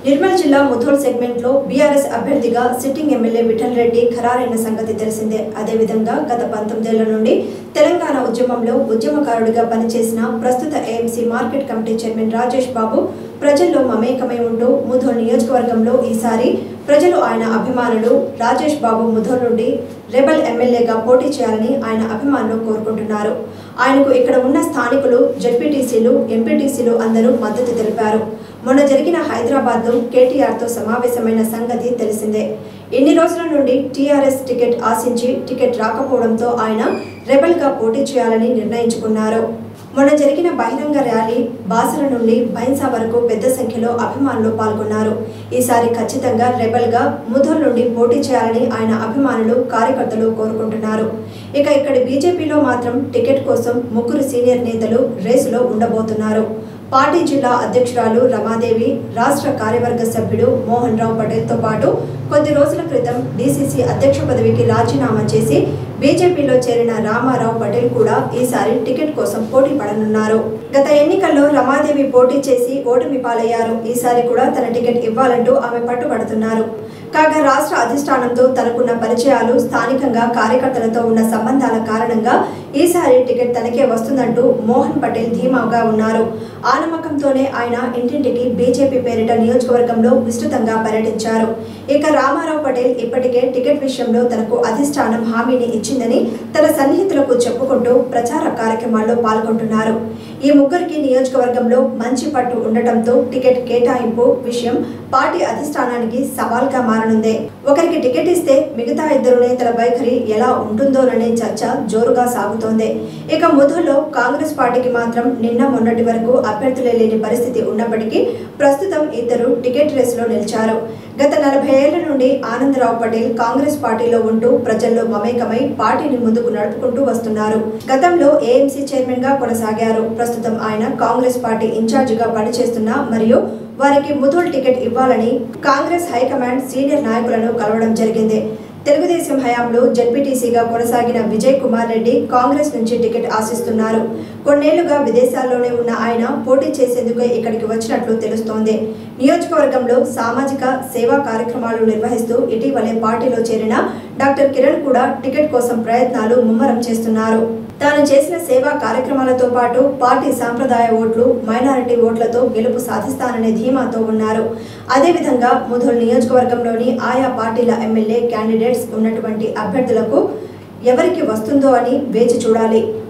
నిర్మల్ జిల్లా ముథోల్ సెగ్మెంట్ లో బీఆర్ఎస్ అభ్యర్థిగా సిట్టింగ్ ఎమ్మెల్యే విఠల్ రెడ్డి ఖరారైన సంగతి తెలిసిందే అదేవిధంగా గత పంతొమ్మిదేళ్ల నుండి తెలంగాణ ఉద్యమంలో ఉద్యమకారుడిగా పనిచేసిన ప్రస్తుత AMC market committee chairman Rajesh Babu ప్రజల్లో మమేకమై ఉంటూ ముథోల్ నియోజకవర్గంలో ఈసారి ప్రజలు ఆయన అభిమానులు రాజేష్ బాబు ముథోల్ నుండి రెబల్ ఎమ్మెల్యేగా పోటీ చేయాలని ఆయన అభిమానులు కోరుకుంటున్నారు ఆయనకు ఇక్కడ ఉన్న స్థానికులు జడ్పీటీసీలు ఎంపీటీసీలు అందరూ మద్దతు తెలిపారు మొన్న జరిగిన హైదరాబాద్లో కేటీఆర్తో సమావేశమైన సంగతి తెలిసిందే ఇన్ని రోజుల నుండి టీఆర్ఎస్ టికెట్ ఆశించి టికెట్ రాకపోవడంతో ఆయన రెబల్గా పోటీ చేయాలని నిర్ణయించుకున్నారు మొన్న జరిగిన బహిరంగ ర్యాలీ బాసర నుండి బైన్సా వరకు పెద్ద సంఖ్యలో అభిమానులు పాల్గొన్నారు ఈసారి ఖచ్చితంగా రెబల్గా ముధోల్ నుండి పోటీ చేయాలని ఆయన అభిమానులు కార్యకర్తలు కోరుకుంటున్నారు ఇక ఇక్కడి బీజేపీలో మాత్రం టికెట్ కోసం ముగ్గురు సీనియర్ నేతలు రేసులో ఉండబోతున్నారు పార్టీ జిల్లా అధ్యక్షురాలు రమాదేవి రాష్ట్ర కార్యవర్గ సభ్యుడు మోహన్ రావు పటేల్తో పాటు కొద్ది రోజుల క్రితం డీసీసీ అధ్యక్ష పదవికి రాజీనామా చేసి బీజేపీలో చేరిన రామారావు పటేల్ కూడా ఈసారి టికెట్ కోసం పోటీ పడనున్నారు గత ఎన్నికల్లో రమాదేవి పోటీ చేసి ఓటమి పాలయ్యారు ఈసారి కూడా తన టికెట్ ఇవ్వాలంటూ ఆమె పట్టుబడుతున్నారు కాగా రాష్ట్ర అధిష్టానంతో తనకున్న పరిచయాలు స్థానికంగా కార్యకర్తలతో ఉన్న సంబంధాల కారణంగా ఈసారి టికెట్ తనకే వస్తుందంటూ మోహన్ పటేల్ ధీమాగా ఉన్నారు ఆ నమ్మకంతోనే ఆయన ఇంటింటికి బీజేపీ పేరిట నియోజకవర్గంలో విస్తృతంగా పర్యటించారు ఇక రామారావు పటేల్ ఇప్పటికే టికెట్ విషయంలో తనకు అధిష్టానం హామీని ఇచ్చిందని తన సన్నిహితులకు చెప్పుకుంటూ ప్రచార కార్యక్రమాల్లో పాల్గొంటున్నారు ఈ ముగ్గురికి నియోజకవర్గంలో మంచి పట్టు ఉండటంతో టికెట్ కేటాయింపు విషయం పార్టీ అధిష్టానానికి సవాల్గా మారనుంది ఒకరికి టికెట్ ఇస్తే మిగతా ఇద్దరు నేతల వైఖరి ఎలా ఉంటుందోననే చర్చ జోరుగా సాగుతోంది ఇక ముధులో కాంగ్రెస్ పార్టీకి మాత్రం నిన్న మొన్నటి వరకు అభ్యర్థులే లేని పరిస్థితి ఉన్నప్పటికీ ప్రస్తుతం ఇద్దరు టికెట్ రేసులో నిలిచారు గత నలభై ఏళ్ల నుండి ఆనందరావు పటేల్ కాంగ్రెస్ పార్టీలో ఉంటూ ప్రజల్లో మమేకమై పార్టీని ముందుకు నడుపుకుంటూ వస్తున్నారు గతంలో ఏఎంసీ చైర్మన్ గా కొనసాగారు ప్రస్తుతం ఆయన కాంగ్రెస్ పార్టీ ఇన్ఛార్జిగా పనిచేస్తున్న మరియు వారికి ముథుల్ టికెట్ ఇవ్వాలని కాంగ్రెస్ హైకమాండ్ సీనియర్ నాయకులను కలవడం జరిగింది తెలుగుదేశం హయాంలో జడ్పీటీసీగా కొనసాగిన విజయ్ కుమార్ రెడ్డి కాంగ్రెస్ నుంచి టికెట్ ఆశిస్తున్నారు కొన్నేళ్లుగా విదేశాల్లోనే ఉన్న ఆయన పోటీ చేసేందుకే ఇక్కడికి వచ్చినట్లు తెలుస్తోంది నియోజకవర్గంలో సామాజిక సేవా కార్యక్రమాలు నిర్వహిస్తూ ఇటీవలే పార్టీలో చేరిన డాక్టర్ కిరణ్ కూడా టికెట్ కోసం ప్రయత్నాలు ముమ్మరం చేస్తున్నారు తాను చేసిన సేవా కార్యక్రమాలతో పాటు పార్టీ సాంప్రదాయ ఓట్లు మైనారిటీ ఓట్లతో గెలుపు సాధిస్తాననే ధీమాతో ఉన్నారు అదేవిధంగా ముధోల్ నియోజకవర్గంలోని ఆయా పార్టీల ఎమ్మెల్యే క్యాండిడేట్స్ ఉన్నటువంటి అభ్యర్థులకు ఎవరికి వస్తుందో అని వేచి చూడాలి